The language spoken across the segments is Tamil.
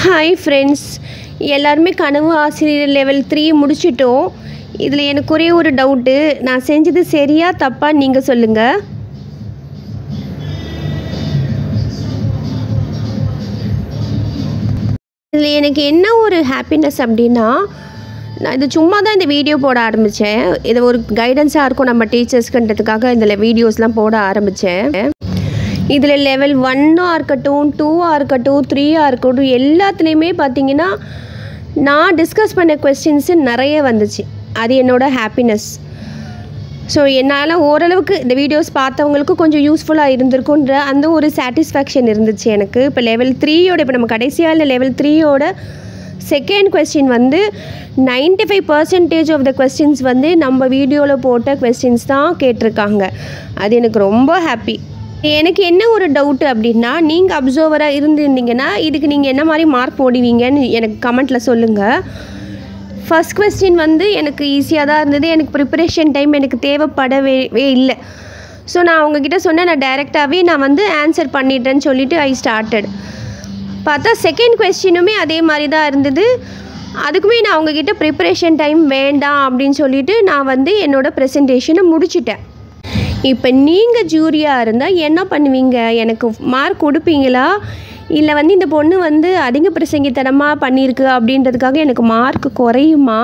ஹாய் ஃப்ரெண்ட்ஸ் எல்லாருமே கனவு ஆசிரியர் லெவல் த்ரீ முடிச்சிட்டோம் இதில் எனக்கு ஒரே ஒரு டவுட்டு நான் செஞ்சது சரியா தப்பா நீங்கள் சொல்லுங்கள் இதில் எனக்கு என்ன ஒரு ஹாப்பினஸ் அப்படின்னா நான் இது சும்மா தான் இந்த வீடியோ போட ஆரம்பித்தேன் இது ஒரு கைடன்ஸாக இருக்கும் நம்ம டீச்சர்ஸ்க்குன்றதுக்காக இதில் வீடியோஸ்லாம் போட ஆரம்பித்தேன் இதில் லெவல் ஒன்னாக இருக்கட்டும் டூவாக இருக்கட்டும் த்ரீயாக இருக்கட்டும் எல்லாத்துலேயுமே பார்த்தீங்கன்னா நான் டிஸ்கஸ் பண்ண கொஸ்டின்ஸு நிறைய வந்துச்சு அது என்னோட ஹாப்பினஸ் ஸோ என்னால் ஓரளவுக்கு இந்த வீடியோஸ் பார்த்தவங்களுக்கு கொஞ்சம் யூஸ்ஃபுல்லாக இருந்திருக்குன்ற அந்த ஒரு சாட்டிஸ்ஃபேக்ஷன் இருந்துச்சு எனக்கு இப்போ லெவல் த்ரீயோட இப்போ நம்ம கடைசியாக இல்லை லெவல் த்ரீயோட செகண்ட் கொஸ்டின் வந்து 95% five percentage of the questions வந்து நம்ம வீடியோவில் போட்ட கொஸ்டின்ஸ் தான் கேட்டிருக்காங்க அது எனக்கு ரொம்ப ஹாப்பி எனக்கு என்ன ஒரு டவுட்டு அப்படின்னா நீங்கள் அப்சர்வராக இருந்திருந்தீங்கன்னா இதுக்கு நீங்கள் என்ன மாதிரி மார்க் போடுவீங்கன்னு எனக்கு கமெண்ட்டில் சொல்லுங்கள் ஃபஸ்ட் கொஸ்டின் வந்து எனக்கு ஈஸியாக தான் இருந்தது எனக்கு ப்ரிப்பரேஷன் டைம் எனக்கு தேவைப்படவே இல்லை ஸோ நான் அவங்கக்கிட்ட சொன்னேன் நான் டைரெக்டாகவே நான் வந்து ஆன்சர் பண்ணிட்டேன்னு சொல்லிவிட்டு ஐ ஸ்டார்டட் பார்த்தா செகண்ட் கொஸ்டினுமே அதே மாதிரி தான் இருந்தது அதுக்குமே நான் அவங்கக்கிட்ட ப்ரிப்பரேஷன் டைம் வேண்டாம் அப்படின்னு சொல்லிட்டு நான் வந்து என்னோடய ப்ரெசன்டேஷனை முடிச்சிட்டேன் இப்போ நீங்கள் ஜூரியாக இருந்தால் என்ன பண்ணுவீங்க எனக்கு மார்க் கொடுப்பீங்களா இல்லை வந்து இந்த பொண்ணு வந்து அதிக பிரசங்கித்தனமாக பண்ணியிருக்கு அப்படின்றதுக்காக எனக்கு மார்க் குறையுமா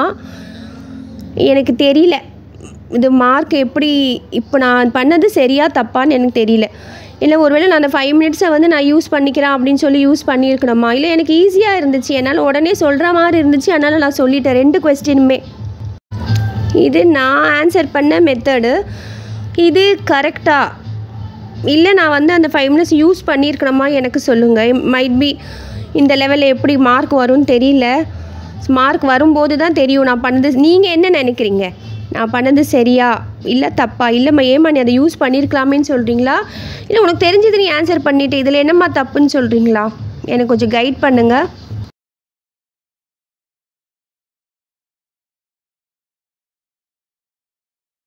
எனக்கு தெரியல இது மார்க் எப்படி இப்போ நான் பண்ணது சரியா தப்பான்னு எனக்கு தெரியல இல்லை ஒருவேளை நான் அந்த ஃபைவ் மினிட்ஸை வந்து நான் யூஸ் பண்ணிக்கிறேன் அப்படின்னு சொல்லி யூஸ் பண்ணியிருக்கணுமா இல்லை எனக்கு ஈஸியாக இருந்துச்சு என்னால் உடனே சொல்கிற மாதிரி இருந்துச்சு அதனால் நான் சொல்லிட்டேன் ரெண்டு கொஸ்டினுமே இது நான் ஆன்சர் பண்ண மெத்தடு இது கரெக்டாக இல்லை நான் வந்து அந்த ஃபைவ் மினிட்ஸ் யூஸ் பண்ணியிருக்கணுமா எனக்கு சொல்லுங்கள் மைட் பி இந்த லெவலில் எப்படி மார்க் வரும்னு தெரியல மார்க் வரும்போது தான் தெரியும் நான் பண்ணது நீங்கள் என்ன நினைக்கிறீங்க நான் பண்ணது சரியா இல்லை தப்பா இல்லைம்மா ஏம்மா நீ அதை யூஸ் பண்ணியிருக்கலாமேன்னு சொல்கிறீங்களா இல்லை உனக்கு தெரிஞ்சது நீ ஆன்சர் பண்ணிவிட்டு இதில் என்னம்மா தப்புன்னு சொல்கிறீங்களா எனக்கு கொஞ்சம் கைட் பண்ணுங்கள்